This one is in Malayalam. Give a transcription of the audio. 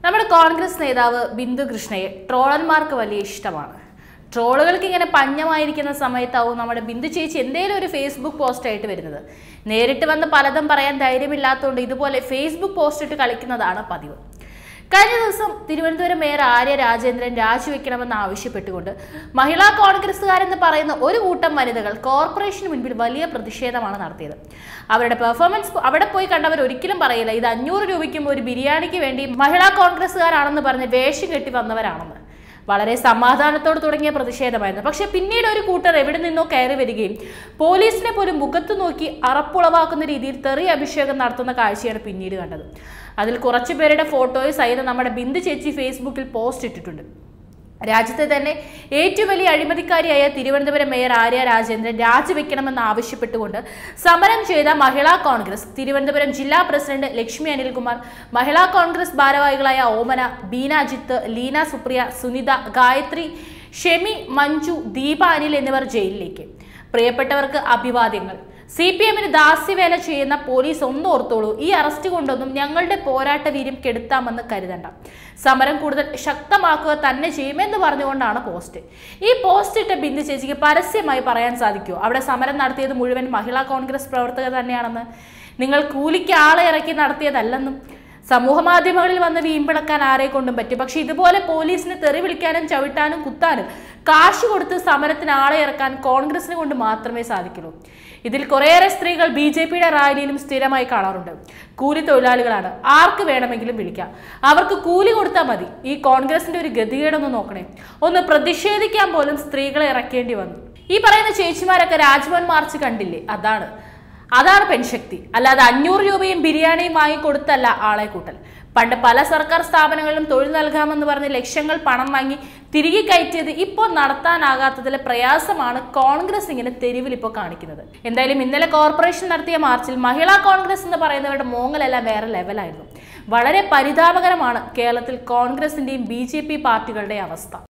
നമ്മുടെ കോൺഗ്രസ് നേതാവ് ബിന്ദു കൃഷ്ണയെ ട്രോളന്മാർക്ക് വലിയ ഇഷ്ടമാണ് ട്രോളുകൾക്ക് ഇങ്ങനെ പഞ്ഞമായിരിക്കുന്ന സമയത്താവും നമ്മുടെ ബിന്ദു ചേച്ചി എന്തേലും ഒരു ഫേസ്ബുക്ക് പോസ്റ്റ് ആയിട്ട് വരുന്നത് നേരിട്ട് വന്ന് പലതും പറയാൻ ധൈര്യമില്ലാത്തതുകൊണ്ട് ഇതുപോലെ ഫേസ്ബുക്ക് പോസ്റ്റ് ഇട്ട് കളിക്കുന്നതാണ് പതിവ് കഴിഞ്ഞ ദിവസം തിരുവനന്തപുരം മേയർ ആര്യ രാജേന്ദ്രൻ രാജിവെക്കണമെന്ന് ആവശ്യപ്പെട്ടുകൊണ്ട് മഹിളാ കോൺഗ്രസ്സുകാരെന്ന് പറയുന്ന ഒരു കൂട്ടം വനിതകൾ കോർപ്പറേഷന് മുൻപിൽ വലിയ പ്രതിഷേധമാണ് നടത്തിയത് അവരുടെ പെർഫോമൻസ് അവിടെ പോയി കണ്ടവർ ഒരിക്കലും പറയില്ല ഇത് അഞ്ഞൂറ് രൂപയ്ക്കും ഒരു ബിരിയാണിക്ക് വേണ്ടി മഹിളാ കോൺഗ്രസ്സുകാരാണെന്ന് പറഞ്ഞ് വേഷം കെട്ടി വന്നവരാണെന്ന് വളരെ സമാധാനത്തോട് തുടങ്ങിയ പ്രതിഷേധമായിരുന്നു പക്ഷെ പിന്നീട് ഒരു കൂട്ടർ എവിടെ നിന്നോ കയറി വരികയും പോലീസിനെ പോലും മുഖത്തു നോക്കി അറപ്പുളവാക്കുന്ന രീതിയിൽ തെറി അഭിഷേകം നടത്തുന്ന കാഴ്ചയാണ് പിന്നീട് കണ്ടത് അതിൽ കുറച്ചു പേരുടെ ഫോട്ടോയും സഹിതം നമ്മുടെ ബിന്ദു ചേച്ചി ഫേസ്ബുക്കിൽ പോസ്റ്റ് ഇട്ടിട്ടുണ്ട് രാജ്യത്തെ തന്നെ ഏറ്റവും വലിയ അഴിമതിക്കാരിയായ തിരുവനന്തപുരം മേയർ ആര്യ രാജേന്ദ്രൻ രാജിവെക്കണമെന്ന് ആവശ്യപ്പെട്ടുകൊണ്ട് സമരം ചെയ്ത മഹിളാ കോൺഗ്രസ് തിരുവനന്തപുരം ജില്ലാ പ്രസിഡന്റ് ലക്ഷ്മി അനിൽകുമാർ മഹിളാ കോൺഗ്രസ് ഭാരവാഹികളായ ഓമന ബീന അജിത്ത് ലീന സുപ്രിയ സുനിത ഗായത്രി ഷെമി മഞ്ജു ദീപ അനിൽ എന്നിവർ ജയിലിലേക്ക് പ്രിയപ്പെട്ടവർക്ക് അഭിവാദ്യങ്ങൾ സി പി എമ്മിന് ദാസ്യവേല ചെയ്യുന്ന പോലീസ് ഒന്ന് ഓർത്തോളൂ ഈ അറസ്റ്റ് കൊണ്ടൊന്നും ഞങ്ങളുടെ പോരാട്ട വീര്യം കെടുത്താമെന്ന് കരുതണ്ട സമരം കൂടുതൽ ശക്തമാക്കുക തന്നെ ചെയ്യുമെന്ന് പറഞ്ഞുകൊണ്ടാണ് പോസ്റ്റ് ഈ പോസ്റ്റ് ഇട്ട ബിന്ദു ചേച്ചിക്ക് പരസ്യമായി പറയാൻ സാധിക്കുമോ അവിടെ സമരം നടത്തിയത് മുഴുവൻ മഹിളാ കോൺഗ്രസ് പ്രവർത്തകർ തന്നെയാണെന്ന് നിങ്ങൾ കൂലിക്ക് ആളെ ഇറക്കി നടത്തിയതല്ലെന്നും സമൂഹ മാധ്യമങ്ങളിൽ വന്ന് വീമ്പിളക്കാൻ ആരെ കൊണ്ടും പറ്റും പക്ഷെ ഇതുപോലെ പോലീസിനെ തെറി വിളിക്കാനും ചവിട്ടാനും കുത്താനും കാശ് കൊടുത്ത് സമരത്തിന് ആളെ ഇറക്കാൻ കോൺഗ്രസിനെ കൊണ്ട് മാത്രമേ സാധിക്കുള്ളൂ ഇതിൽ കുറേയേറെ സ്ത്രീകൾ ബി ജെ പിയുടെ റാലിയിലും സ്ഥിരമായി കാണാറുണ്ട് കൂലി തൊഴിലാളികളാണ് ആർക്ക് വേണമെങ്കിലും വിളിക്കാം അവർക്ക് കൂലി കൊടുത്താൽ മതി ഈ കോൺഗ്രസിന്റെ ഒരു ഗതികേടൊന്ന് നോക്കണേ ഒന്ന് പ്രതിഷേധിക്കാൻ പോലും സ്ത്രീകളെ ഇറക്കേണ്ടി വന്നു ഈ പറയുന്ന ചേച്ചിമാരൊക്കെ രാജ്ഭവൻ മാർച്ച് കണ്ടില്ലേ അതാണ് അതാണ് പെൺശക്തി അല്ലാതെ അഞ്ഞൂറ് രൂപയും ബിരിയാണിയും വാങ്ങിക്കൊടുത്തല്ല ആളെ കൂട്ടൽ പണ്ട് പല സർക്കാർ സ്ഥാപനങ്ങളിലും തൊഴിൽ നൽകാമെന്ന് പറഞ്ഞ് ലക്ഷങ്ങൾ പണം വാങ്ങി തിരികെ കയറ്റിയത് ഇപ്പോൾ നടത്താനാകാത്തതിലെ പ്രയാസമാണ് കോൺഗ്രസ് ഇങ്ങനെ തെരുവിൽ ഇപ്പോൾ കാണിക്കുന്നത് എന്തായാലും ഇന്നലെ കോർപ്പറേഷൻ നടത്തിയ മാർച്ചിൽ മഹിളാ കോൺഗ്രസ് എന്ന് പറയുന്നവരുടെ മോങ്ങലെല്ലാം വേറെ ലെവലായിരുന്നു വളരെ പരിതാപകരമാണ് കേരളത്തിൽ കോൺഗ്രസിന്റെയും ബി പാർട്ടികളുടെയും അവസ്ഥ